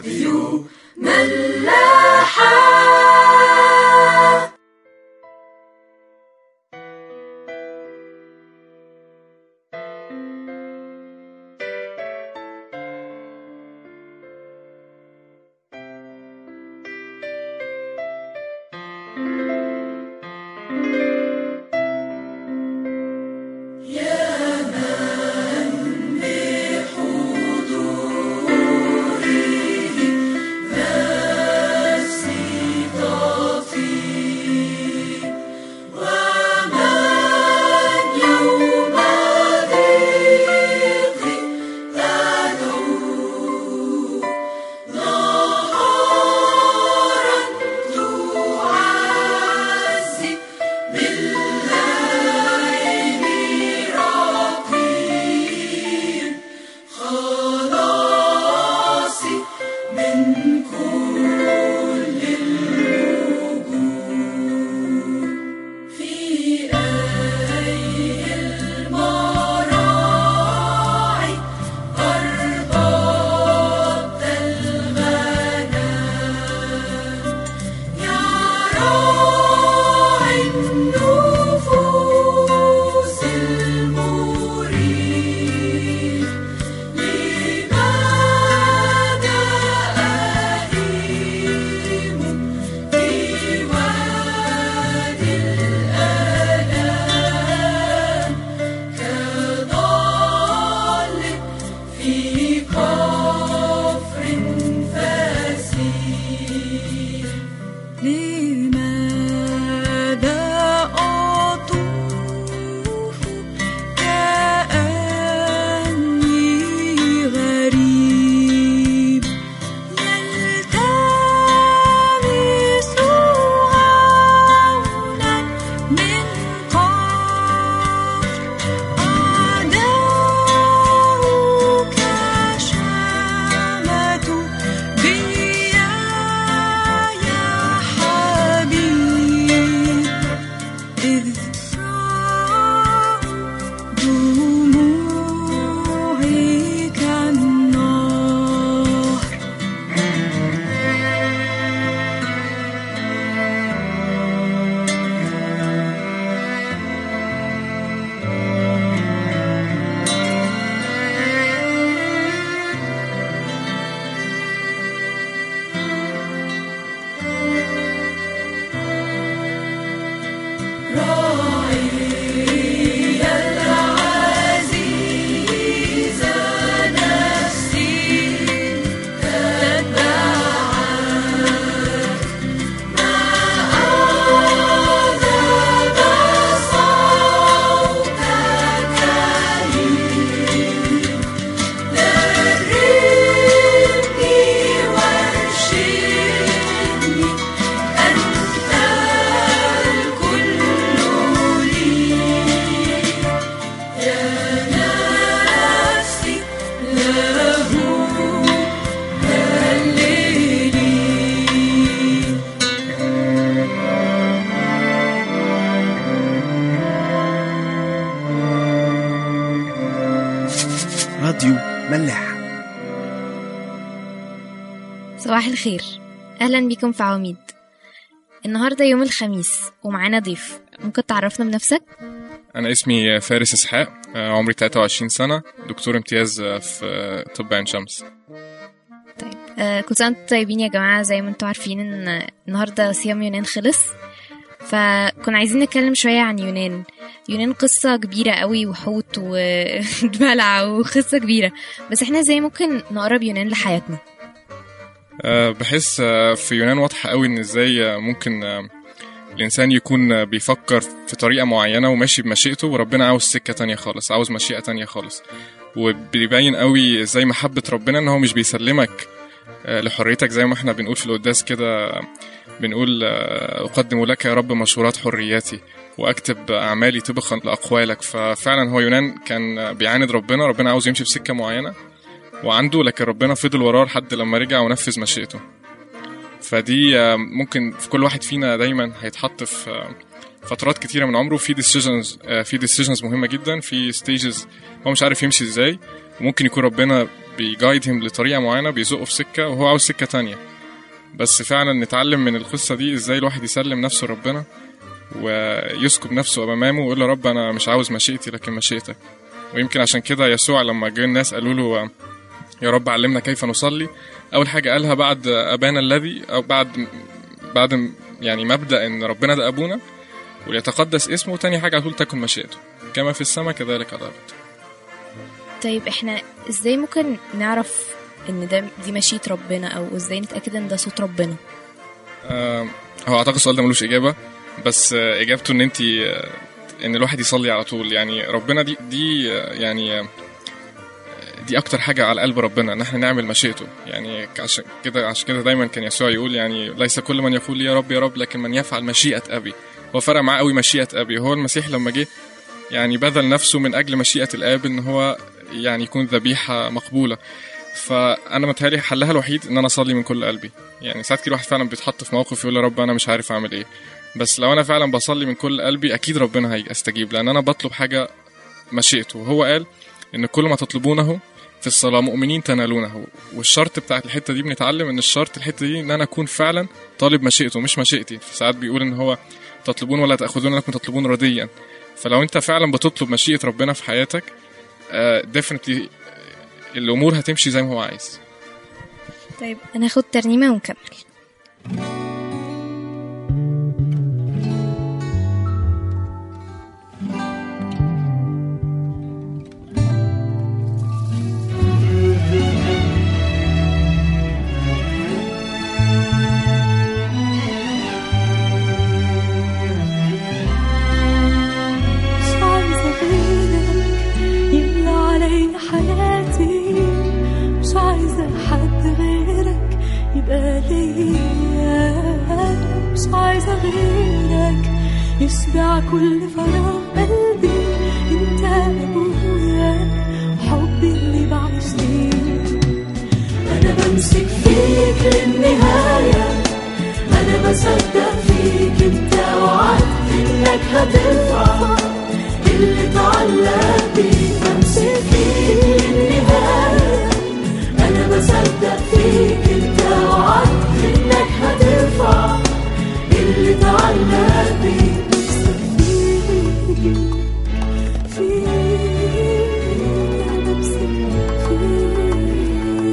راديو ملاحة راديو ملاح صباح الخير أهلا بيكم في عواميد النهاردة يوم الخميس ومعانا ضيف ممكن تعرفنا بنفسك؟ أنا اسمي فارس إسحاق آه، عمري 23 سنة دكتور امتياز آه، في آه، طب عين شمس طيب آه كل سنة وانتم طيبين يا جماعة زي ما انتم عارفين ان النهاردة صيام يونان خلص فكنا عايزين نتكلم شوية عن يونان يونان قصة كبيرة قوي وحوت وبلع وقصة كبيرة بس احنا ازاي ممكن نقرب يونان لحياتنا آه، بحس آه، في يونان واضحة قوي إن إزاي آه، ممكن آه، الإنسان يكون آه، بيفكر في طريقة معينة وماشي بمشيئته وربنا عاوز سكة تانية خالص عاوز مشيئة تانية خالص وبيبين قوي إزاي محبة ربنا إن هو مش بيسلمك آه، لحريتك زي ما احنا بنقول في القداس كده آه، بنقول آه، أقدم لك يا رب مشورات حرياتي وأكتب أعمالي طبقا لأقوالك ففعلا هو يونان كان بيعاند ربنا ربنا عاوز يمشي في سكة معينة وعنده لكن ربنا فضل وراه لحد لما رجع ونفذ مشيئته فدي آه، ممكن في كل واحد فينا دايما هيتحط في آه، فترات كتيره من عمره في decisions آه، في decisions مهمه جدا في stages هو مش عارف يمشي ازاي وممكن يكون ربنا بيجايدهم لطريقه معينه بيزقه في سكه وهو عاوز سكه تانية بس فعلا نتعلم من القصه دي ازاي الواحد يسلم نفسه لربنا ويسكب نفسه امامه ويقول له رب انا مش عاوز مشيئتي لكن مشيئتك ويمكن عشان كده يسوع لما جه الناس قالوا له يا رب علمنا كيف نصلي اول حاجه قالها بعد ابانا الذي او بعد بعد يعني مبدا ان ربنا ده ابونا وليتقدس اسمه تاني حاجه على طول تكن مشيئته كما في السماء كذلك على الارض طيب احنا ازاي ممكن نعرف ان ده دي مشيئة ربنا او ازاي نتأكد ان ده صوت ربنا آه، هو اعتقد السؤال ده ملوش اجابه بس آه، اجابته ان انت آه، ان الواحد يصلي على طول يعني ربنا دي دي آه، يعني آه، دي اكتر حاجه على قلب ربنا ان احنا نعمل مشيئته يعني عشان كده عشان كده دايما كان يسوع يقول يعني ليس كل من يقول لي يا رب يا رب لكن من يفعل مشيئه ابي هو فرق معاه قوي مشيئه ابي هو المسيح لما جه يعني بذل نفسه من اجل مشيئه الاب ان هو يعني يكون ذبيحه مقبوله فانا متهيألي حلها الوحيد ان انا اصلي من كل قلبي يعني ساعات كتير واحد فعلا بيتحط في موقف يقول يا رب انا مش عارف اعمل ايه بس لو انا فعلا بصلي من كل قلبي اكيد ربنا هيستجيب لان انا بطلب حاجه مشيئته وهو قال ان كل ما تطلبونه في الصلاه مؤمنين تنالونه والشرط بتاعت الحته دي بنتعلم ان الشرط الحته دي ان انا اكون فعلا طالب مشيئته مش مشيئتي ساعات بيقول ان هو تطلبون ولا تاخذون لكم تطلبون رديا فلو انت فعلا بتطلب مشيئه ربنا في حياتك ديفنتلي الامور هتمشي زي ما هو عايز طيب هناخد ترنيمة ونكمل مش عايزة غيرك يملى علي حياتي مش عايزة حد غيرك يبقى ليا مش عايزة غيرك يشبع كل فراغ قلبي انت ابويا وحبي اللي بعيش ليه انا بمسك فيك للنهايه انا بصدق فيك انت وعدت انك هتنفع اللي اتعلق بيك بمسك فيك للنهاية انا بصدق فيك انت وعدت انك هتنفع اللي اتعلق بيك بمسك فيك فيك انا بمسك فيك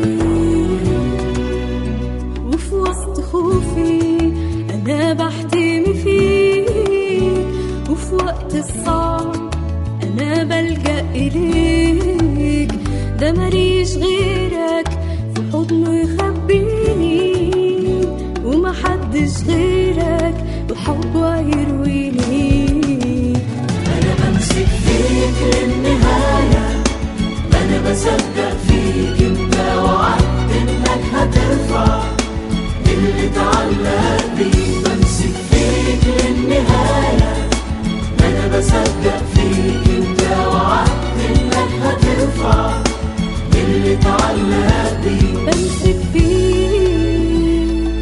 وفي وسط خوفي أنا بحتمي فيك وفي وقت الصعب أنا بلجأ إليك ده ماليش غيرك في حضنه يخبيني ومحدش غيرك بحبه يرويني أنا بمسك فيك للنهاية أنا بصدق فيك أنت وعدت إنك هترفع اللي اتعلق بيه بمسك فيك للنهاية أنا بصدق فيك أنت وعدت إنك هترفع اللي اتعلق بيه بمسك فيك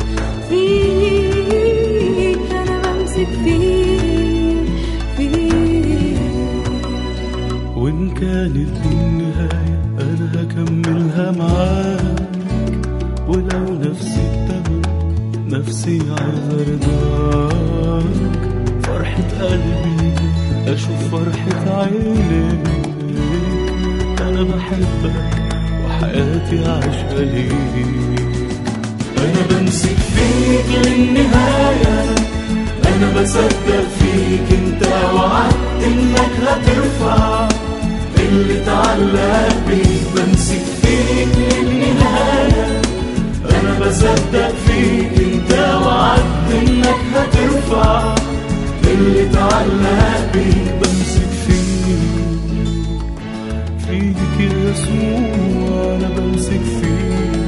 فيك أنا بمسك فيك فيك وإن كانت دي النهاية أنا هكملها معاك ولو نفسي التمن نفسي عايز أرضاك فرحة قلبي أشوف فرحة عينيك أنا بحبك وحياتي عايشة ليك أنا بمسك فيك للنهاية أنا بصدق فيك أنت وعدت إنك هترفع اللي اتعلق بيك بمسك فيك للنهاية أنا بصدق فيك أنت وعدت إنك هترفع اللي اتعلق بيك بمسك فيك فيك يا يسوع أنا بمسك فيك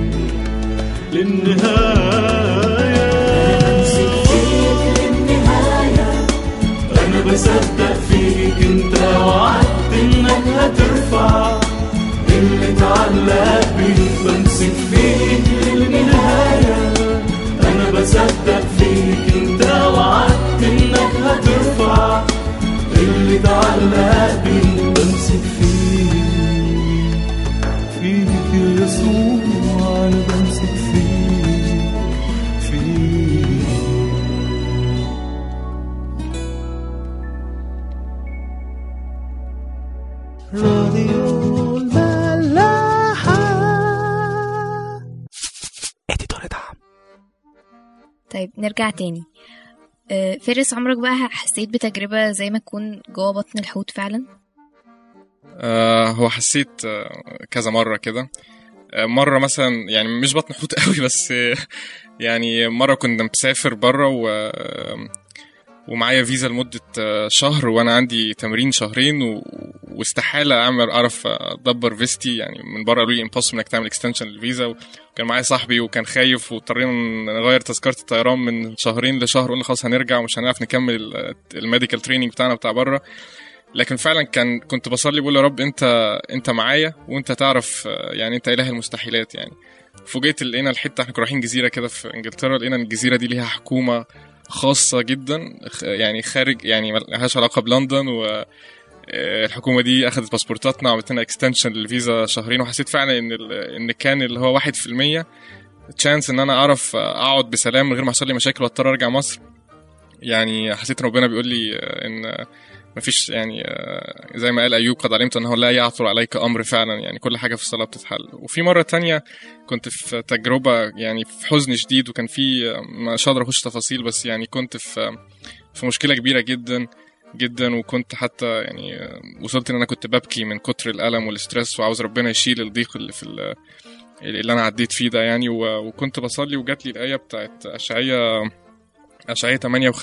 للنهاية بمسك فيك للنهاية أنا بصدق فيك أنت وعدت إنك هترفع اللي اتعلق بيك بمسك فيك للنهاية أنا بصدق فيك أنت وعدت إنك هترفع اللي اتعلق بيك بمسك فيك فيك طيب نرجع تاني آه، فارس عمرك بقى حسيت بتجربة زي ما تكون جوه بطن الحوت فعلا آه هو حسيت آه كذا مرة كده آه مرة مثلا يعني مش بطن حوت قوي بس آه يعني مرة كنت مسافر بره و آه، ومعايا فيزا لمدة آه، شهر وأنا عندي تمرين شهرين و... واستحالة أعمل أعرف أدبر فيستي يعني من بره قالوا لي impossible إنك تعمل اكستنشن للفيزا وكان معايا صاحبي وكان خايف واضطرينا نغير تذكرة الطيران من شهرين لشهر قلنا خلاص هنرجع ومش هنعرف نكمل الميديكال تريننج بتاعنا بتاع بره لكن فعلا كان كنت بصلي بقول يا رب انت انت معايا وانت تعرف آه، يعني انت اله المستحيلات يعني فوجئت لقينا الحته احنا كنا رايحين جزيره كده في انجلترا لقينا ان الجزيره دي ليها حكومه خاصه جدا خ- يعني خارج يعني ملهاش علاقه بلندن و آه، الحكومه دي اخذت باسبورتاتنا وعملت لنا اكستنشن للفيزا شهرين وحسيت فعلا ان ال- ان كان اللي هو 1% تشانس ان انا اعرف اقعد بسلام من غير ما يحصل لي مشاكل واضطر ارجع مصر يعني حسيت ان ربنا بيقول لي آه، ان آه، مفيش يعني آه، زي ما قال ايوب قد علمت انه لا يعثر عليك امر فعلا يعني كل حاجه في الصلاه بتتحل وفي مره تانية كنت في تجربه يعني في حزن شديد وكان في آه، مش هقدر اخش تفاصيل بس يعني كنت في آه، في مشكله كبيره جدا جدا وكنت حتى يعني آه، وصلت ان انا كنت ببكي من كتر الالم والاسترس وعاوز ربنا يشيل الضيق اللي في ال- اللي انا عديت فيه ده يعني و- وكنت بصلي وجات لي الايه بتاعت اشعياء أشعية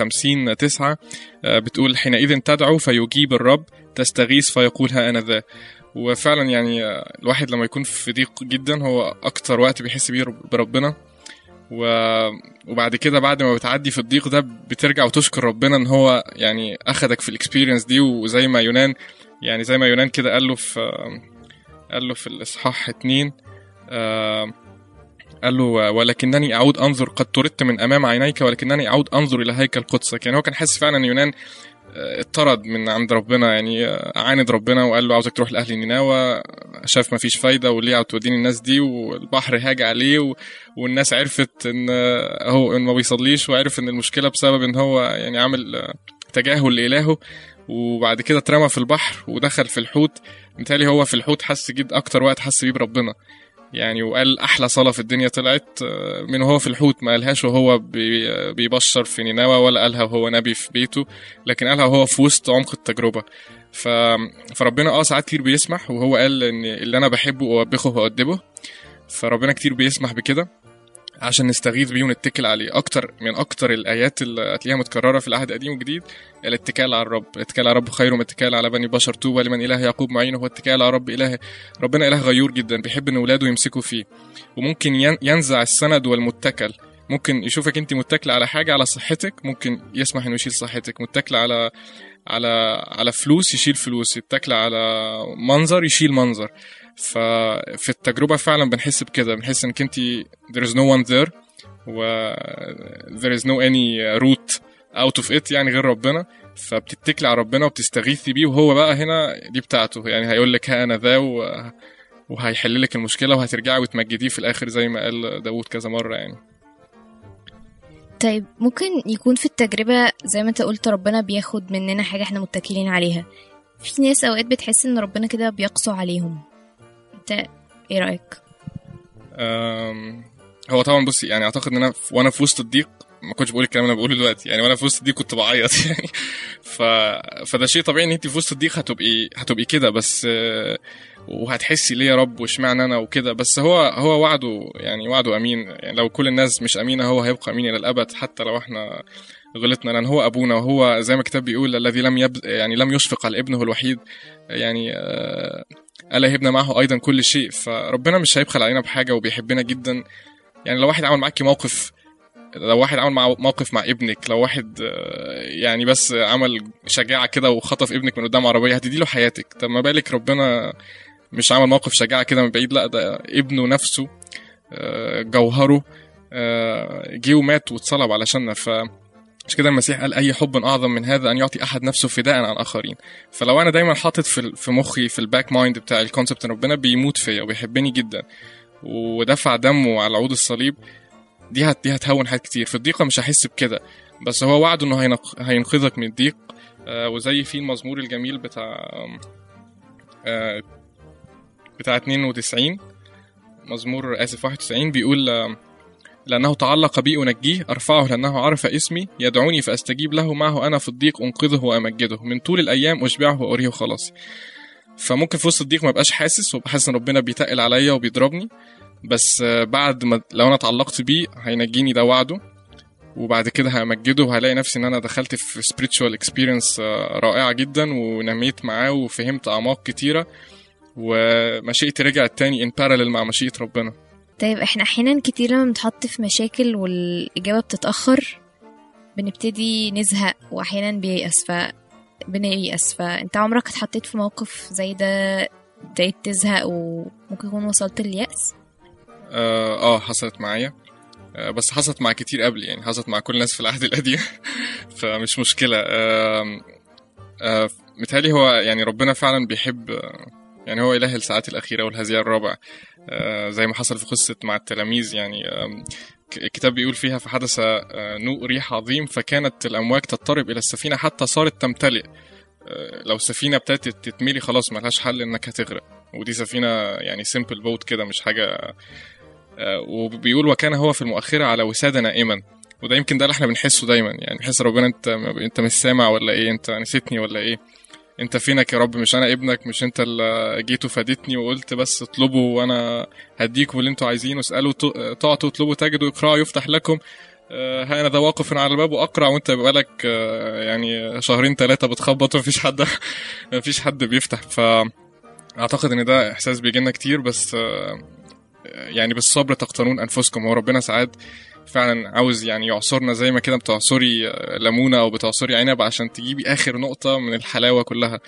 58 9 آه، بتقول حينئذ تدعو فيجيب الرب تستغيث فيقول ها أنا ذا وفعلا يعني آه، الواحد لما يكون في ضيق جدا هو أكتر وقت بيحس بيه رب- بربنا و... وبعد كده بعد ما بتعدي في الضيق ده بترجع وتشكر ربنا ان هو يعني اخدك في الاكسبيرينس دي وزي ما يونان يعني زي ما يونان كده قال له في قال له في الاصحاح اتنين آه، قال له ولكنني اعود انظر قد طردت من امام عينيك ولكنني اعود انظر الى هيكل قدسك يعني هو كان حاسس فعلا ان يونان آه، اتطرد من عند ربنا يعني آه، عاند ربنا وقال له عاوزك تروح لاهل نينوى شاف ما فيش فايده وليه عاوز توديني الناس دي والبحر هاج عليه و... والناس عرفت ان آه، هو ان ما بيصليش وعرف ان المشكله بسبب ان هو يعني عامل آه، تجاهل لالهه وبعد كده اترمى في البحر ودخل في الحوت بالتالي هو في الحوت حس جد اكتر وقت حس بيه بربنا يعني وقال احلى صلاه في الدنيا طلعت آه، من وهو في الحوت ما قالهاش وهو بي- آه، بيبشر في نينوى ولا قالها وهو نبي في بيته لكن قالها وهو في وسط عمق التجربه ف... فربنا اه ساعات كتير بيسمح وهو قال ان اللي انا بحبه اوبخه وادبه فربنا كتير بيسمح بكده عشان نستغيث بيه ونتكل عليه اكتر من اكتر الايات اللي هتلاقيها متكرره في العهد القديم والجديد الاتكال على الرب الاتكال على الرب خير من الاتكال على بني بشر طوبى لمن اله يعقوب معينه هو الاتكال على رب اله ربنا اله غيور جدا بيحب ان ولاده يمسكوا فيه وممكن ين- ينزع السند والمتكل ممكن يشوفك انت متكله على حاجه على صحتك ممكن يسمح انه يشيل صحتك متكله على على على فلوس يشيل فلوس يتكل على منظر يشيل منظر ففي التجربه فعلا بنحس بكده بنحس انك انت there is no one there و there is no any route out of it يعني غير ربنا فبتتكلي على ربنا وبتستغيثي بيه وهو بقى هنا دي بتاعته يعني هيقول لك ها انا ذا و- وهيحل لك المشكله وهترجعي وتمجديه في الاخر زي ما قال داوود كذا مره يعني طيب ممكن يكون في التجربة زي ما انت قلت ربنا بياخد مننا حاجة احنا متكلين عليها في ناس اوقات بتحس ان ربنا كده بيقسو عليهم انت ايه رأيك؟ أم، هو طبعا بصي يعني اعتقد ان انا في- وانا في وسط الضيق ما كنتش بقول الكلام اللي انا بقوله دلوقتي يعني وانا في وسط الضيق كنت بعيط يعني ف... فده شيء طبيعي ان انت في وسط الضيق هتبقي هتبقي كده بس آه، وهتحسي ليه يا رب واشمعنى انا وكده بس هو هو وعده يعني وعده امين يعني لو كل الناس مش امينه هو هيبقى امين الى الابد حتى لو احنا غلطنا لان هو ابونا وهو زي ما الكتاب بيقول الذي لم يب... يعني لم يشفق على ابنه الوحيد يعني آه، الا يهبنا معه ايضا كل شيء فربنا مش هيبخل علينا بحاجه وبيحبنا جدا يعني لو واحد عمل معاكي موقف لو واحد عمل مع موقف مع ابنك لو واحد آه، يعني بس عمل شجاعه كده وخطف ابنك من قدام عربيه هتدي له حياتك طب ما بالك ربنا مش عمل موقف شجاعه كده من بعيد لا ده ابنه نفسه آه، جوهره آه، جه ومات واتصلب علشاننا ف مش كده المسيح قال اي حب اعظم من هذا ان يعطي احد نفسه فداء عن اخرين فلو انا دايما حاطط في في مخي في الباك مايند بتاع الكونسبت ان ربنا بيموت فيا وبيحبني جدا ودفع دمه على عود الصليب دي هت دي هتهون حاجات كتير في الضيقه مش هحس بكده بس هو وعده انه هينق... هينقذك من الضيق آه وزي في المزمور الجميل بتاع آه بتاع 92 مزمور اسف 91 بيقول آه لأنه تعلق بي أنجيه أرفعه لأنه عرف اسمي يدعوني فأستجيب له معه أنا في الضيق أنقذه وأمجده من طول الأيام أشبعه وأريه خلاصي فممكن في وسط الضيق ما بقاش حاسس وابقى حاسس ان ربنا بيتقل عليا وبيضربني بس آه، بعد ما لو انا اتعلقت بيه هينجيني ده وعده وبعد كده همجده وهلاقي نفسي ان انا دخلت في spiritual experience آه، رائعه جدا ونميت معاه وفهمت اعماق كتيره ومشيئتي رجعت تاني in parallel مع مشيئه ربنا طيب احنا احيانا كتير لما بنتحط في مشاكل والاجابه بتتاخر بنبتدي نزهق واحيانا بييأس ف بنيأس فانت عمرك اتحطيت في موقف زي ده ابتديت تزهق وممكن يكون وصلت لليأس اه آه، حصلت معايا آه، بس حصلت مع كتير قبل يعني حصلت مع كل الناس في العهد القديم فمش مشكلة آم، آه، متهيألي هو يعني ربنا فعلا بيحب آه، يعني هو إله الساعات الأخيرة والهزيع الرابع آه، زي ما حصل في قصة مع التلاميذ يعني آم، ك- الكتاب بيقول فيها فحدث آه، نوء ريح عظيم فكانت الأمواج تضطرب إلى السفينة حتى صارت تمتلئ آه، لو السفينة ابتدت تتملي خلاص ملهاش حل إنك هتغرق ودي سفينة يعني سيمبل بوت كده مش حاجة آه، وبيقول وكان هو في المؤخرة على وسادة نائما وده يمكن ده اللي احنا بنحسه دايما يعني بنحس ربنا انت انت مش سامع ولا ايه انت نسيتني ولا ايه انت فينك يا رب مش انا ابنك مش انت اللي جيت وفادتني وقلت بس اطلبوا وانا هديكم اللي انتوا عايزينه اسالوا ت- تعطوا اطلبوا تجدوا اقرأوا يفتح لكم آه، ها انا ذا واقف على الباب واقرع وانت بقالك آه، يعني شهرين ثلاثه بتخبط ومفيش حد مفيش حد بيفتح ف اعتقد ان ده احساس بيجينا كتير بس آه، يعني بالصبر تقتنون انفسكم هو ربنا ساعات فعلا عاوز يعني يعصرنا زي ما كده بتعصري آه، ليمونه او بتعصري عنب عشان تجيبي اخر نقطه من الحلاوه كلها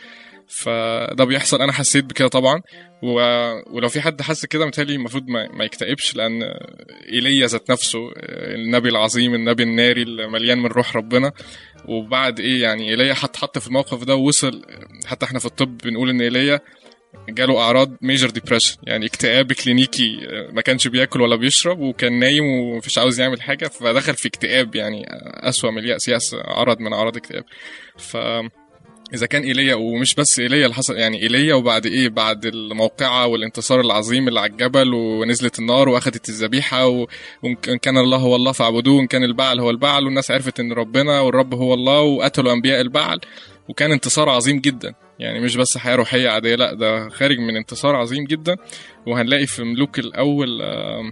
فده بيحصل انا حسيت بكده طبعا و... ولو في حد حس كده متهيألي المفروض ما... ما يكتئبش لان ايليا ذات نفسه آه، النبي العظيم النبي الناري المليان من روح ربنا وبعد ايه يعني ايليا حط حط في الموقف ده ووصل حتى احنا في الطب بنقول ان ايليا جاله اعراض ميجر ديبريشن يعني اكتئاب كلينيكي آه، ما كانش بياكل ولا بيشرب وكان نايم ومفيش عاوز يعمل حاجه فدخل في اكتئاب يعني آه، اسوأ من اليأس يأس عرض من اعراض اكتئاب ف اذا كان ايليا ومش بس ايليا اللي حصل يعني ايليا وبعد ايه بعد الموقعه والانتصار العظيم اللي على الجبل ونزلت النار واخدت الذبيحه و- وان كان الله هو الله فاعبدوه وان كان البعل هو البعل والناس عرفت ان ربنا والرب هو الله وقتلوا انبياء البعل وكان انتصار عظيم جدا يعني مش بس حياه روحيه عاديه لا ده خارج من انتصار عظيم جدا وهنلاقي في ملوك الاول آم،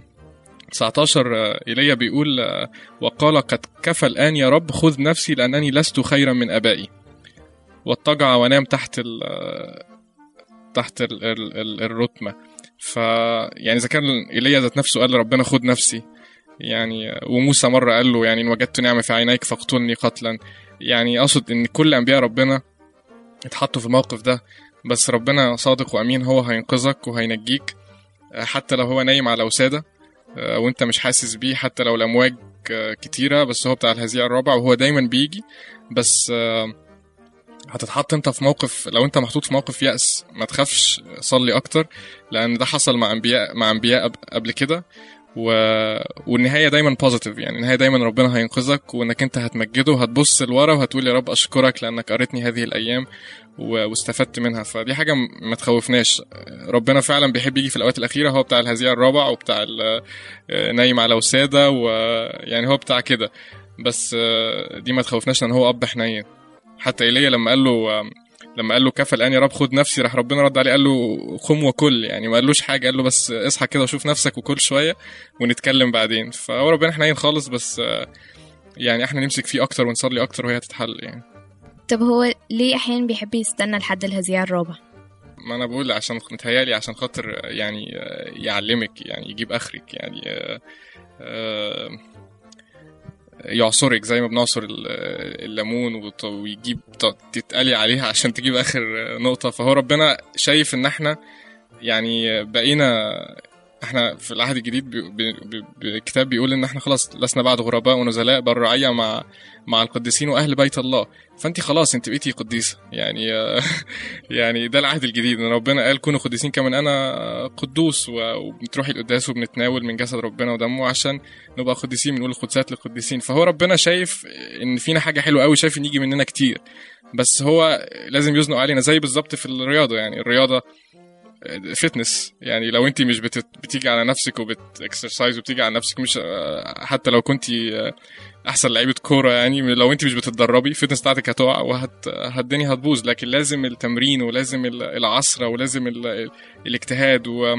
19 آه، ايليا بيقول آه، وقال قد كفى الان يا رب خذ نفسي لانني لست خيرا من ابائي واضطجع ونام تحت ال تحت ال ال ال الرتمة ف يعني إذا كان إيليا ذات نفسه قال لربنا خد نفسي يعني وموسى مرة قال له يعني إن وجدت نعمة في عينيك فاقتلني قتلا يعني أقصد إن كل أنبياء ربنا اتحطوا في الموقف ده بس ربنا صادق وأمين هو هينقذك وهينجيك آه، حتى لو هو نايم على وسادة آه، وانت مش حاسس بيه حتى لو الأمواج آه، كتيرة بس هو بتاع الهزيع الرابع وهو دايما بيجي بس آه، هتتحط انت في موقف لو انت محطوط في موقف يأس ما تخافش صلي اكتر لان ده حصل مع انبياء مع انبياء قب- قبل كده و... والنهايه دايما بوزيتيف يعني النهايه دايما ربنا هينقذك وانك انت هتمجده وهتبص لورا وهتقول يا رب اشكرك لانك قريتني هذه الايام و... واستفدت منها فدي حاجه م- ما تخوفناش ربنا فعلا بيحب يجي في الاوقات الاخيره هو بتاع الهزيع الرابع وبتاع ال... نايم على وساده ويعني هو بتاع كده بس آه، دي ما تخوفناش لان هو اب حنين حتى ايليا لما قال له لما قال له كفى الان يا رب خد نفسي راح ربنا رد عليه قال له قم وكل يعني ما قالوش حاجه قال له بس اصحى كده وشوف نفسك وكل شويه ونتكلم بعدين فهو ربنا حنين خالص بس آه، يعني احنا نمسك فيه اكتر ونصلي اكتر وهي هتتحل يعني طب هو ليه احيانا بيحب يستنى لحد الهزيع الرابع ما انا بقول عشان متهيالي عشان خاطر آه، يعني آه، يعلمك يعني يجيب اخرك يعني آه، آه، يعصرك زي ما بنعصر ال- الليمون وت- ويجيب ت- تتقلي عليها عشان تجيب اخر نقطة فهو ربنا شايف ان احنا يعني بقينا احنا في العهد الجديد بي- بي- بي- بي- الكتاب بيقول ان احنا خلاص لسنا بعد غرباء ونزلاء بل رعية مع مع القديسين واهل بيت الله فانت خلاص انت بقيتي قديسة يعني يعني ده العهد الجديد ان ربنا قال كونوا قديسين كما إن انا قدوس و- وبتروحي القداس وبنتناول من جسد ربنا ودمه عشان نبقى قديسين بنقول القدسات للقديسين فهو ربنا شايف ان فينا حاجه حلوه قوي شايف ان يجي مننا كتير بس هو لازم يزنق علينا زي بالظبط في الرياضه يعني الرياضه فتنس يعني لو انت مش بتت... بتيجي على نفسك وبتكسرسايز وبتيجي على نفسك مش آه، حتى لو كنت احسن لعيبه كوره يعني لو انت مش بتتدربي الفتنس بتاعتك هتقع وهت الدنيا هتبوظ لكن لازم التمرين ولازم ال- العصره ولازم ال... الاجتهاد و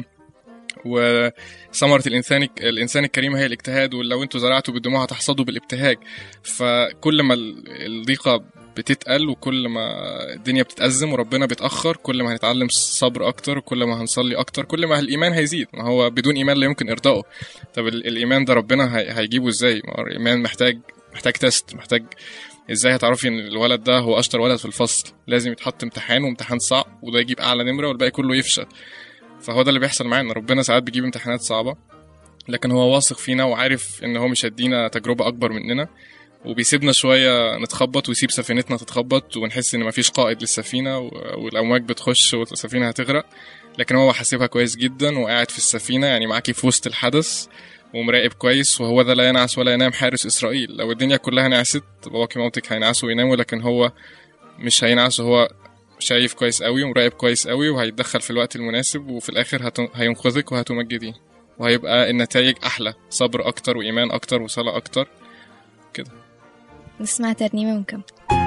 وثمرة الإنسان الإنسان الكريم هي الاجتهاد ولو أنتوا زرعتوا بالدموع هتحصدوا بالابتهاج فكل ما ال- الضيقة بتتقل وكل ما الدنيا بتتأزم وربنا بيتأخر كل ما هنتعلم صبر أكتر وكل ما هنصلي أكتر كل ما الإيمان هيزيد ما هو بدون إيمان لا يمكن إرضائه طب ال- الإيمان ده ربنا هي- هيجيبه إزاي ما هو الإيمان محتاج محتاج تيست محتاج ازاي هتعرفي ان الولد ده هو اشطر ولد في الفصل لازم يتحط امتحان وامتحان صعب وده يجيب اعلى نمره والباقي كله يفشل فهو ده اللي بيحصل معانا ربنا ساعات بيجيب امتحانات صعبة لكن هو واثق فينا وعارف ان هو مش هيدينا تجربة اكبر مننا وبيسيبنا شوية نتخبط ويسيب سفينتنا تتخبط ونحس ان مفيش قائد للسفينة و- والامواج بتخش والسفينة هتغرق لكن هو حاسبها كويس جدا وقاعد في السفينة يعني معاكي في وسط الحدث ومراقب كويس وهو ده لا ينعس ولا ينام حارس اسرائيل لو الدنيا كلها نعست باباكي ومامتك هينعسوا ويناموا لكن هو مش هينعس وهو شايف كويس قوي ومراقب كويس قوي وهيتدخل في الوقت المناسب وفي الاخر هت... هينقذك وهتمجديه وهيبقى النتائج احلى صبر اكتر وايمان اكتر وصلاه اكتر نسمع ترنيمة ونكمل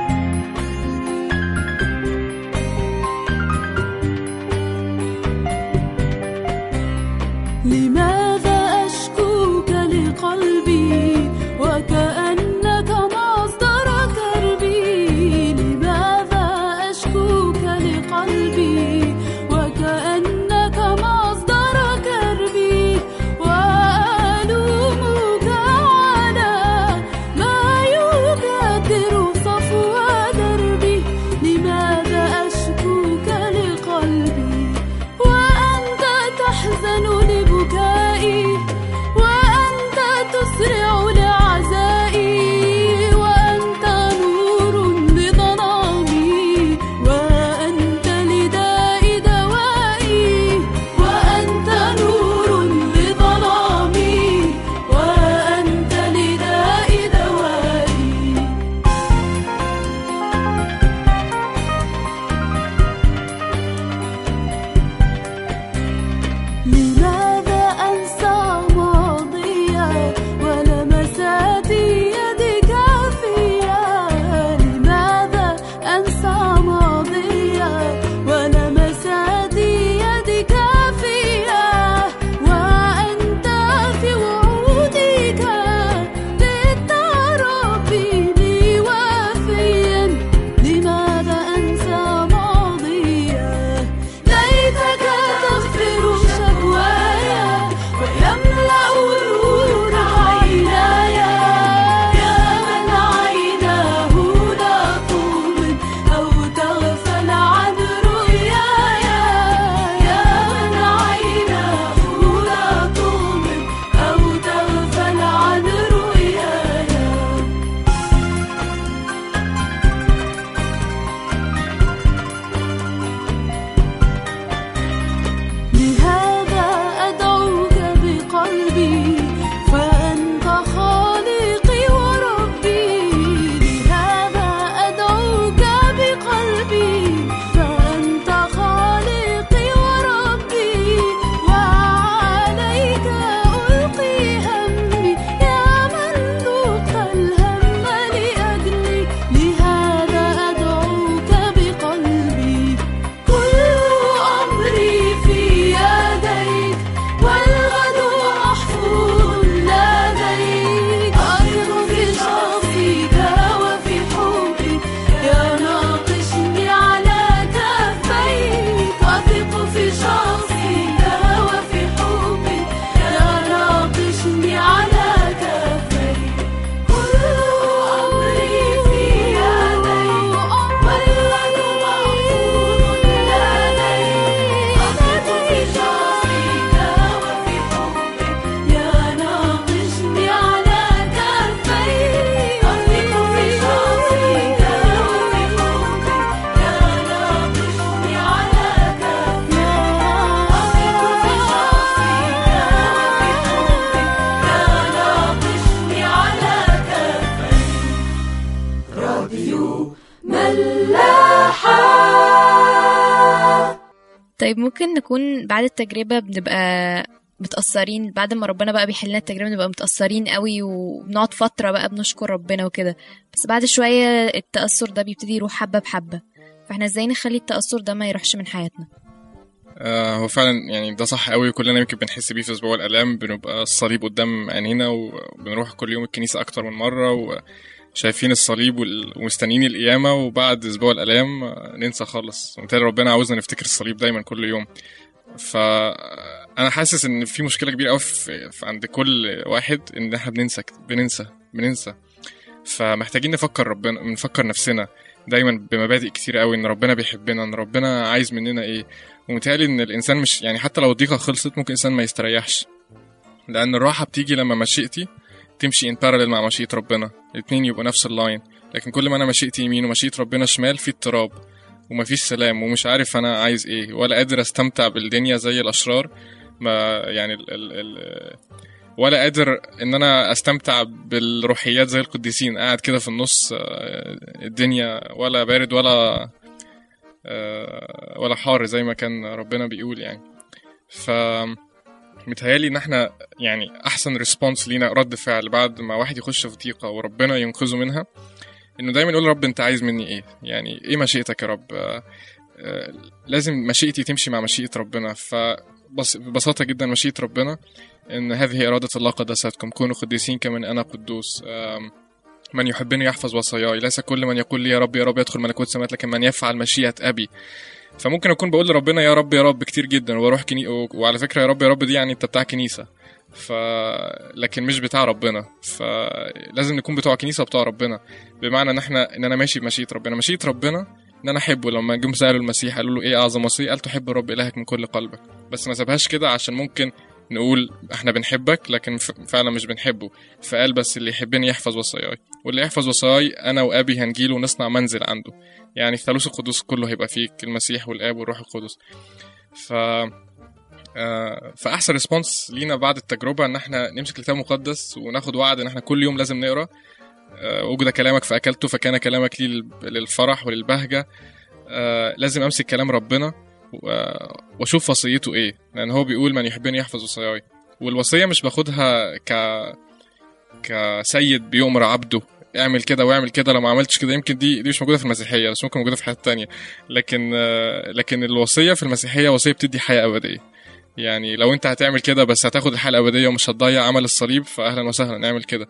لماذا أشكوك لقلبي وكأنك مصدر كربي لماذا أشكوك لقلبي وكأنك مصدر كربي وألومك على ما يكدر صف طيب ممكن نكون بعد التجربة بنبقى متأثرين بعد ما ربنا بقى بيحلنا التجربة بنبقى متأثرين قوي وبنقعد فترة بقى بنشكر ربنا وكده بس بعد شوية التأثر ده بيبتدي يروح حبة بحبة فاحنا ازاي نخلي التأثر ده ما يروحش من حياتنا آه هو فعلا يعني ده صح قوي كلنا يمكن بنحس بيه في اسبوع الالام بنبقى الصليب قدام عينينا وبنروح كل يوم الكنيسه اكتر من مره وشايفين الصليب وال- ومستنيين القيامه وبعد اسبوع الالام آه، ننسى خالص وبالتالي ربنا عاوزنا نفتكر الصليب دايما كل يوم فانا حاسس ان في مشكله كبيره قوي في في- عند كل واحد ان احنا بننسى بننسى بننسى فمحتاجين نفكر ربنا نفكر نفسنا دايما بمبادئ كتير قوي ان ربنا بيحبنا ان ربنا عايز مننا ايه ومتهيألي ان الانسان مش يعني حتى لو الضيقه خلصت ممكن الانسان ما يستريحش لان الراحه بتيجي لما مشيئتي تمشي ان باراليل مع مشيئه ربنا الاتنين يبقوا نفس اللاين لكن كل ما انا مشيئتي يمين ومشيئه ربنا شمال في اضطراب ومفيش سلام ومش عارف انا عايز ايه ولا قادر استمتع بالدنيا زي الاشرار ما يعني ال ال ال ولا قادر ان انا استمتع بالروحيات زي القديسين قاعد كده في النص آه، الدنيا ولا بارد ولا آه، ولا حار زي ما كان ربنا بيقول يعني ف متهيالي ان احنا يعني احسن ريسبونس لينا رد فعل بعد ما واحد يخش في ضيقه وربنا ينقذه منها انه دايما يقول رب انت عايز مني ايه يعني ايه مشيئتك يا رب آه، آه، لازم مشيئتي تمشي مع مشيئه ربنا فببساطه جدا مشيئه ربنا ان هذه اراده الله قدستكم كونوا قديسين كمن انا قدوس آم، من يحبني يحفظ وصاياي ليس كل من يقول لي يا رب يا رب يدخل ملكوت السماوات لكن من يفعل مشيئه ابي فممكن اكون بقول لربنا يا رب يا رب كتير جدا واروح كني... وعلى فكره يا رب يا رب دي يعني انت بتاع كنيسه ف لكن مش بتاع ربنا فلازم نكون بتوع كنيسه بتوع ربنا بمعنى ان احنا ان انا ماشي بمشيئه ربنا مشيئه ربنا ان انا احبه لما جم سالوا المسيح قالوا له ايه اعظم وصيه قال تحب الرب الهك من كل قلبك بس ما سابهاش كده عشان ممكن نقول احنا بنحبك لكن ف- فعلا مش بنحبه فقال بس اللي يحبني يحفظ وصاياي واللي يحفظ وصاياي انا وابي هنجيله ونصنع منزل عنده يعني الثالوث القدوس كله هيبقى فيك المسيح والاب والروح القدس ف آه، فاحسن ريسبونس لينا بعد التجربه ان احنا نمسك الكتاب المقدس وناخد وعد ان احنا كل يوم لازم نقرا آه، وجد كلامك فاكلته فكان كلامك لي لل- للفرح وللبهجه آه، لازم امسك كلام ربنا و- واشوف وصيته ايه لان هو بيقول من يحبني يحفظ وصاياي والوصيه مش باخدها ك كسيد بيؤمر عبده اعمل كده واعمل كده لو ما عملتش كده يمكن دي دي مش موجوده في المسيحيه بس ممكن موجوده في حاجات تانية لكن آه، لكن الوصيه في المسيحيه وصيه بتدي حياه ابديه يعني لو انت هتعمل كده بس هتاخد الحياه الابديه ومش هتضيع عمل الصليب فاهلا وسهلا نعمل كده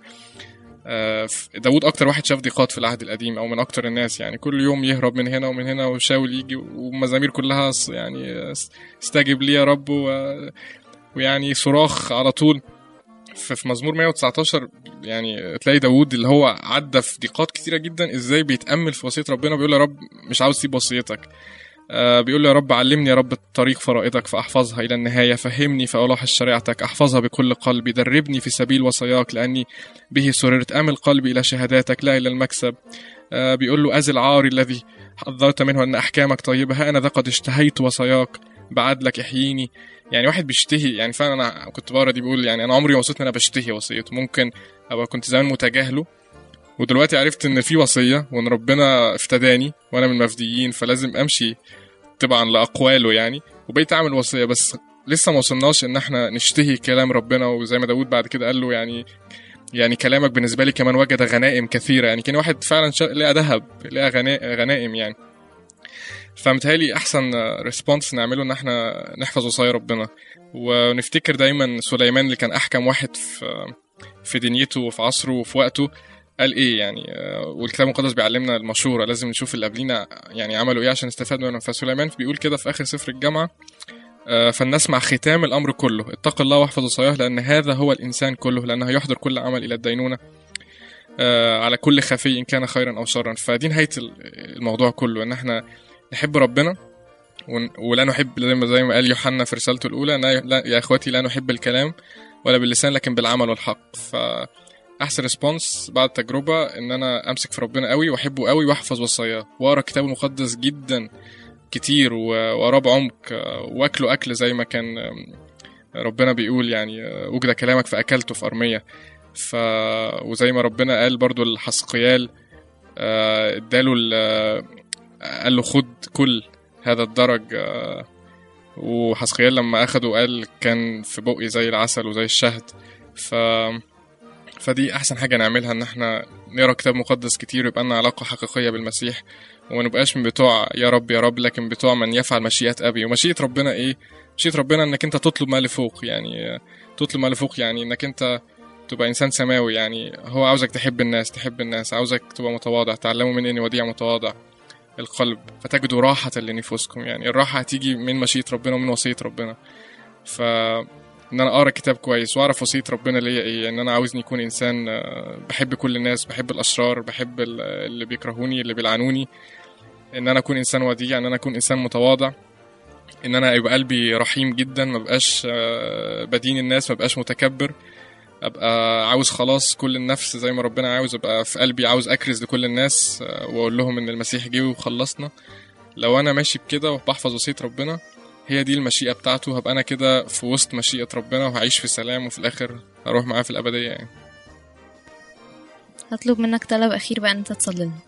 آه، ف- داوود اكتر واحد شاف ضيقات في العهد القديم او من اكتر الناس يعني كل يوم يهرب من هنا ومن هنا وشاول يجي ومزامير كلها ص- يعني آه، استجب لي يا رب و- ويعني صراخ على طول في في مزمور 119 يعني تلاقي داوود اللي هو عدى في ضيقات كتيره جدا ازاي بيتامل في وصيه ربنا بيقول يا رب مش عاوز اسيب وصيتك آه بيقول له يا رب علمني يا رب طريق فرائضك فاحفظها الى النهايه فهمني فالاحظ شريعتك احفظها بكل قلبي دربني في سبيل وصاياك لاني به سررت امل قلبي الى شهاداتك لا الى المكسب آه بيقول له ازل عاري الذي حذرت منه ان احكامك طيبه ها انا ذا قد اشتهيت وصاياك بعدلك احييني يعني واحد بيشتهي يعني فعلا انا كنت بقرا دي بيقول يعني انا عمري ما وصلت ان انا بشتهي وصيته ممكن ابقى كنت زمان متجاهله ودلوقتي عرفت ان في وصيه وان ربنا افتداني وانا من المفديين فلازم امشي طبعا لاقواله يعني وبقيت اعمل وصيه بس لسه ما وصلناش ان احنا نشتهي كلام ربنا وزي ما داود بعد كده قال له يعني يعني كلامك بالنسبه لي كمان وجد غنائم كثيره يعني كان واحد فعلا شا... لقى ذهب لقى غنا... غنائم يعني فمتهيألي احسن ريسبونس نعمله ان احنا نحفظ وصايا ربنا ونفتكر دايما سليمان اللي كان احكم واحد في في دنيته وفي عصره وفي وقته قال ايه يعني آه، والكتاب المقدس بيعلمنا المشوره لازم نشوف اللي قبلينا يعني عملوا ايه عشان نستفاد منهم فسليمان بيقول كده في اخر سفر الجامعه آه، فلنسمع ختام الامر كله اتق الله واحفظ وصاياه لان هذا هو الانسان كله لانه يحضر كل عمل الى الدينونه آه، على كل خفي ان كان خيرا او شرا فدي نهايه الموضوع كله ان احنا نحب ربنا ون- ولا نحب زي ما زي ما قال يوحنا في رسالته الاولى لا لا- يا اخواتي لا نحب الكلام ولا باللسان لكن بالعمل والحق فاحسن ريسبونس بعد التجربه ان انا امسك في ربنا قوي واحبه قوي واحفظ وصاياه واقرا الكتاب المقدس جدا كتير و- واقراه بعمق آه، واكله اكل زي ما كان آم، ربنا بيقول يعني آه، وجد كلامك فاكلته في ارميه ف وزي ما ربنا قال برضو الحسقيال آه، اداله ال- آه، قال له خد كل هذا الدرج آه، وحسقيال لما أخده قال كان في بقي زي العسل وزي الشهد ف فدي أحسن حاجة نعملها إن احنا نقرا كتاب مقدس كتير ويبقى لنا علاقة حقيقية بالمسيح وما نبقاش من بتوع يا رب يا رب لكن بتوع من يفعل مشيئة أبي ومشيئة ربنا إيه؟ مشيئة ربنا إنك أنت تطلب ما لفوق يعني تطلب ما لفوق يعني إنك أنت تبقى إنسان سماوي يعني هو عاوزك تحب الناس تحب الناس عاوزك تبقى متواضع تعلموا مني إني وديع متواضع القلب فتجدوا راحة لنفوسكم يعني الراحة هتيجي من مشيئة ربنا ومن وصية ربنا ف ان انا اقرا كتاب كويس واعرف وصيه ربنا ليا ايه ان انا عاوزني اكون انسان آه، بحب كل الناس بحب الاشرار بحب ال- اللي بيكرهوني اللي بيلعنوني ان انا اكون انسان وديع ان انا اكون انسان متواضع ان انا يبقى قلبي رحيم جدا ما بقاش آه، بدين الناس ما بقاش متكبر ابقى عاوز خلاص كل النفس زي ما ربنا عاوز ابقى في قلبي عاوز اكرز لكل الناس آه، واقول لهم ان المسيح جه وخلصنا لو انا ماشي بكده وبحفظ وصيه ربنا هي دي المشيئه بتاعته هبقى انا كده في وسط مشيئه ربنا وهعيش في سلام وفي الاخر هروح معاه في الابديه يعني هطلب منك طلب أخير بقى إن أنت تصلي لنا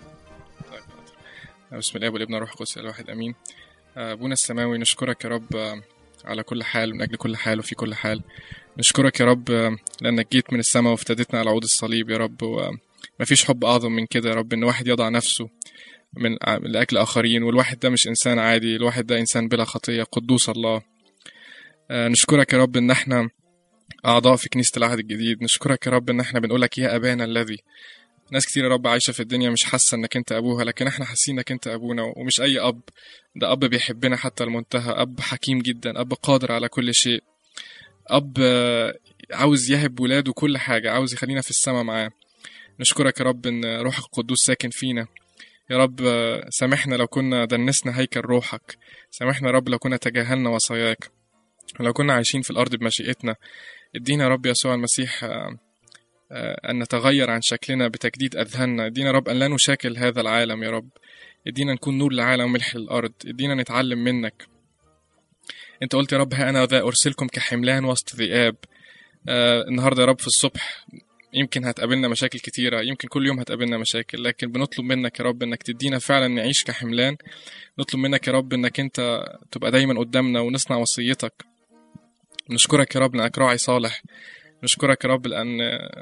بسم الله والابن والروح القدس الواحد امين ابونا السماوي نشكرك يا رب آه، على كل حال من اجل كل حال وفي كل حال نشكرك يا رب آه، لانك جيت من السماء وافتديتنا على عود الصليب يا رب ومفيش حب اعظم من كده يا رب ان واحد يضع نفسه من ع- لاجل اخرين والواحد ده مش انسان عادي الواحد ده انسان بلا خطيه قدوس الله آه، نشكرك يا رب ان احنا اعضاء في كنيسه العهد الجديد نشكرك يا رب ان احنا بنقولك يا ابانا الذي ناس كتير يا رب عايشة في الدنيا مش حاسة انك انت ابوها لكن احنا حاسين انك انت ابونا ومش اي اب ده اب بيحبنا حتى المنتهى اب حكيم جدا اب قادر على كل شيء اب آه، عاوز يهب ولاده كل حاجة عاوز يخلينا في السماء معاه نشكرك يا رب ان روحك القدوس ساكن فينا يا رب آه، سامحنا لو كنا دنسنا هيكل روحك سامحنا يا رب لو كنا تجاهلنا وصاياك لو كنا عايشين في الارض بمشيئتنا ادينا يا رب يسوع المسيح آه، آه، أن نتغير عن شكلنا بتجديد أذهاننا ادينا يا رب أن لا نشاكل هذا العالم يا رب ادينا نكون نور للعالم وملح للأرض ادينا نتعلم منك انت قلت يا رب ها أنا ذا أرسلكم كحملان وسط ذئاب آه النهاردة يا رب في الصبح يمكن هتقابلنا مشاكل كتيرة يمكن كل يوم هتقابلنا مشاكل لكن بنطلب منك يا رب انك تدينا فعلا نعيش كحملان نطلب منك يا رب انك انت تبقى دايما قدامنا ونصنع وصيتك نشكرك يا رب لانك راعي صالح نشكرك يا رب لان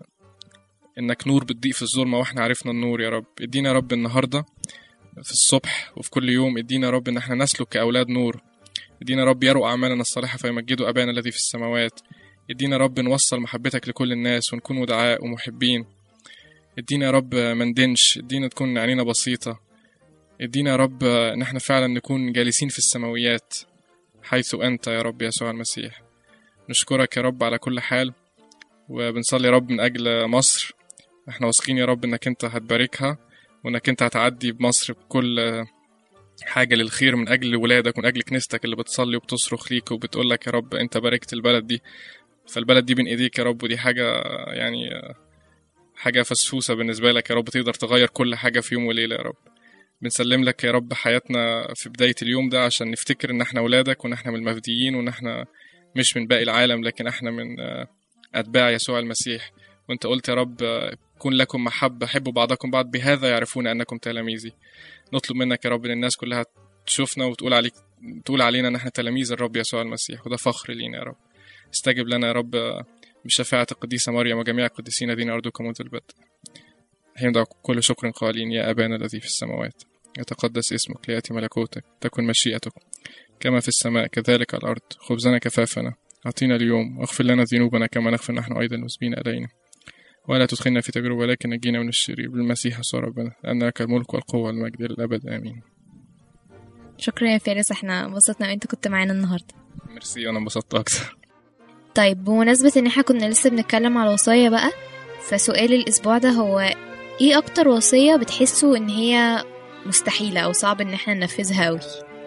انك نور بتضيء في الظلمه واحنا عرفنا النور يا رب ادينا يا رب النهارده في الصبح وفي كل يوم ادينا يا رب ان احنا نسلك كاولاد نور ادينا يا رب يروا اعمالنا الصالحه فيمجدوا ابانا الذي في السماوات ادينا يا رب نوصل محبتك لكل الناس ونكون ودعاء ومحبين ادينا يا رب ما ندنش ادينا تكون عينينا بسيطه ادينا يا رب ان احنا فعلا نكون جالسين في السماويات حيث انت يا رب يسوع المسيح نشكرك يا رب على كل حال وبنصلي يا رب من اجل مصر احنا واثقين يا رب انك انت هتباركها وانك انت هتعدي بمصر بكل حاجة للخير من أجل ولادك ومن أجل كنيستك اللي بتصلي وبتصرخ ليك وبتقول لك يا رب أنت باركت البلد دي فالبلد دي بين إيديك يا رب ودي حاجة يعني حاجة فسفوسة بالنسبة لك يا رب تقدر تغير كل حاجة في يوم وليلة يا رب بنسلم لك يا رب حياتنا في بداية اليوم ده عشان نفتكر إن احنا ولادك وإن احنا من المفديين وإن احنا مش من باقي العالم لكن احنا من أتباع يسوع المسيح وانت قلت يا رب كن لكم محبة حبوا بعضكم بعض بهذا يعرفون أنكم تلاميذي نطلب منك يا رب ان الناس كلها تشوفنا وتقول عليك تقول علينا ان احنا تلاميذ الرب يسوع المسيح وده فخر لينا يا رب استجب لنا يا رب بشفاعة القديسة مريم وجميع القديسين الذين أرضكم منذ البدء حين دعوا كل شكر قائلين يا أبانا الذي في السماوات يتقدس اسمك ليأتي ملكوتك تكن مشيئتك كما في السماء كذلك على الأرض خبزنا كفافنا أعطينا اليوم واغفر لنا ذنوبنا كما نغفر نحن أيضا المسبين إلينا ولا تدخلنا في تجربة ولكن نجينا من الشرير بالمسيح يسوع ربنا لأن لك الملك والقوة والمجد للأبد آمين شكرا يا فارس احنا انبسطنا ان انت كنت معانا النهارده ميرسي أنا انبسطت أكتر طيب بمناسبة ان احنا كنا لسه بنتكلم على الوصايا بقى فسؤال الاسبوع ده هو ايه اكتر وصية بتحسوا ان هي مستحيلة او صعب ان احنا ننفذها اوي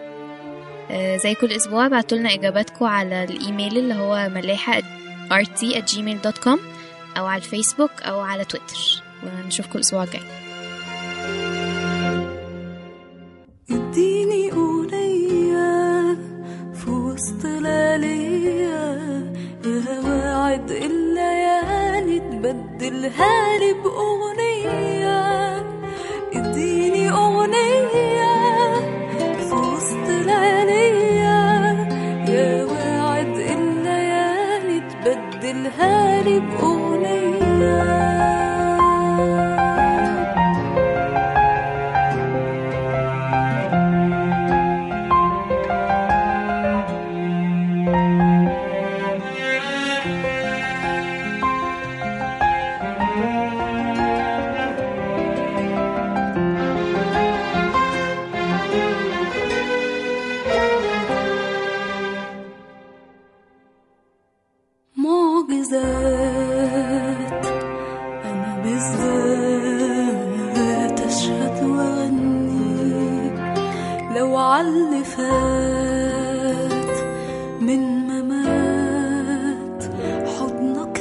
آه زي كل اسبوع بعتولنا اجاباتكم على الايميل اللي هو ملاحة rt@gmail.com او على الفيسبوك او على تويتر ونشوفكم الاسبوع الجاي اديني أغنية في وسط ليالية يا واعد الليالي تبدلها لي بأغنية اديني أغنية في وسط ليالية بدلها لي بأغنية معجزات أنا بالذات أشهد وأغني لو عاللي فات من ممات حضنك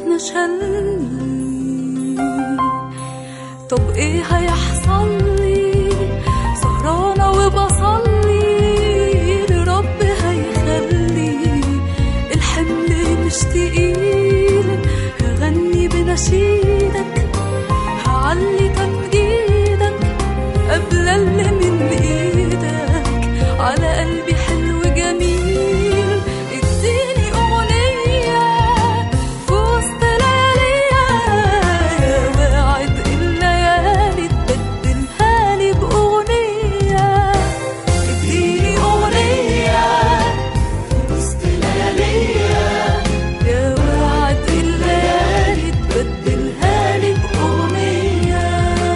نشلني طب ايه هيحصل لي سهرانة وبصلي لرب هيخلي الحمل مش تقيل هغني بنشيدك هعلي تمجيدك قبل اللي من ايدك على قلبي حلو جميل اديني اغنية في وسط لياليا يا واعد الليالي تبدلها لي باغنية اديني اغنية في وسط لياليا يا واعد الليالي تبدلها لي باغنية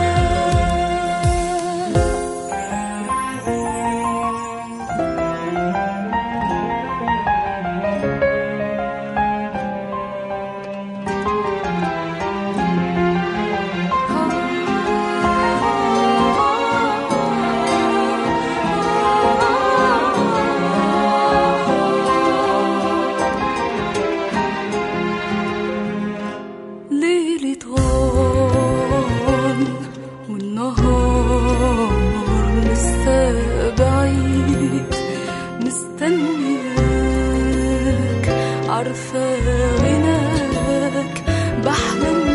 ليلي طال والنهار لسه بعيد مستنياك عارفة غناك بحلم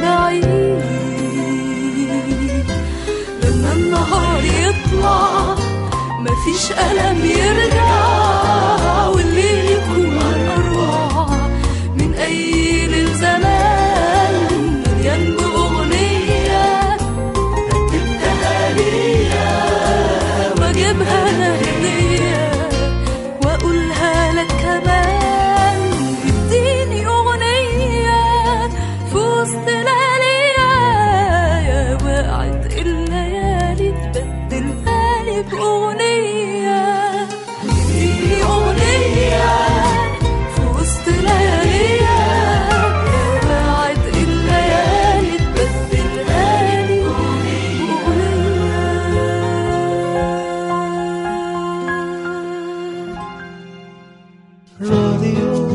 بعيد لما النهار يطلع مفيش ألم يرجع والليل يكون أروع من أي ليل زمان مليان بأغنية رتبتها ليا وأجيبها أنا هدية وأقولها لك كمان اديني أغنية في وسط لياليا يا واعد الليالي تبدلها لي بأغنية اديني أغنية في وسط لياليا يا واعد الليالي تبدلها لي بأغنية راديو